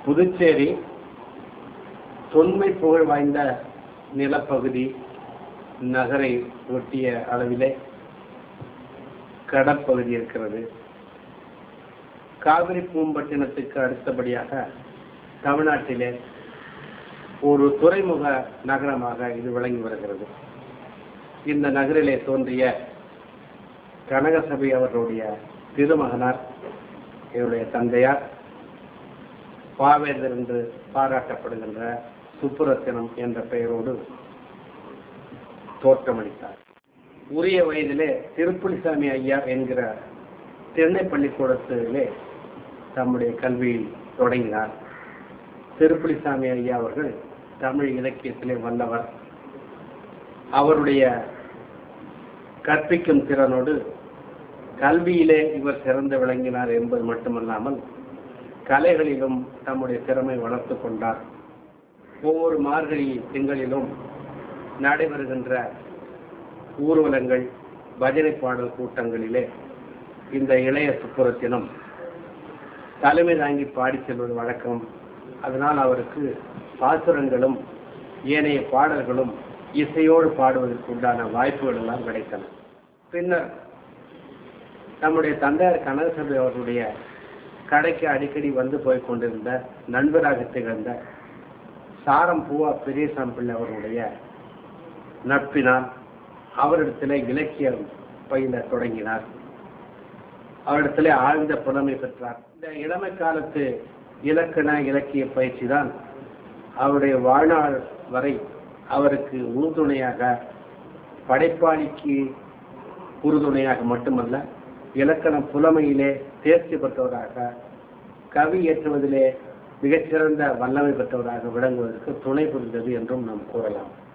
புதுச்சேரி தொன்மை புகழ் வாய்ந்த நிலப்பகுதி நகரை ஒட்டிய அளவிலே கடற்பகுதி இருக்கிறது காவிரி பூம்பட்டினத்துக்கு அடுத்தபடியாக தமிழ்நாட்டிலே ஒரு துறைமுக நகரமாக இது விளங்கி வருகிறது இந்த நகரிலே தோன்றிய கனகசபை அவர்களுடைய திருமகனார் இவருடைய தந்தையார் பாவேந்தர் என்று பாராட்டப்படுகின்ற சுப்புரத்தினம் என்ற பெயரோடு தோற்றமளித்தார் உரிய வயதிலே திருப்புலிசாமி ஐயா என்கிற திண்ணை பள்ளிக்கூடத்திலே தம்முடைய கல்வியை தொடங்கினார் திருப்புலிசாமி ஐயா அவர்கள் தமிழ் இலக்கியத்திலே வல்லவர் அவருடைய கற்பிக்கும் திறனோடு கல்வியிலே இவர் சிறந்து விளங்கினார் என்பது மட்டுமல்லாமல் கலைகளிலும் தம்முடைய திறமை வளர்த்து கொண்டார் ஒவ்வொரு மார்கழி திங்களிலும் நடைபெறுகின்ற ஊர்வலங்கள் பஜனை பாடல் கூட்டங்களிலே இந்த இளைய சுப்புரத்தினம் தலைமை தாங்கி பாடி செல்வது வழக்கம் அதனால் அவருக்கு பாசுரங்களும் ஏனைய பாடல்களும் இசையோடு பாடுவதற்கு உண்டான வாய்ப்புகள் எல்லாம் கிடைத்தன பின்னர் நம்முடைய தந்தையார் கனகசபை அவர்களுடைய கடைக்கு அடிக்கடி வந்து போய் கொண்டிருந்த நண்பராக திகழ்ந்த சாரம் பூவா பெரியசாமி பிள்ளை அவர்களுடைய நட்பினால் அவரிடத்திலே இலக்கியம் பயில தொடங்கினார் அவரிடத்திலே ஆழ்ந்த புலமை பெற்றார் இந்த இளமை காலத்து இலக்கண இலக்கிய பயிற்சி தான் அவருடைய வாழ்நாள் வரை அவருக்கு உறுதுணையாக படைப்பாளிக்கு உறுதுணையாக மட்டுமல்ல இலக்கண புலமையிலே தேர்ச்சி பெற்றவராக கவி ஏற்றுவதிலே மிகச்சிறந்த வல்லமை பெற்றவராக விளங்குவதற்கு துணை புரிந்தது என்றும் நாம் கூறலாம்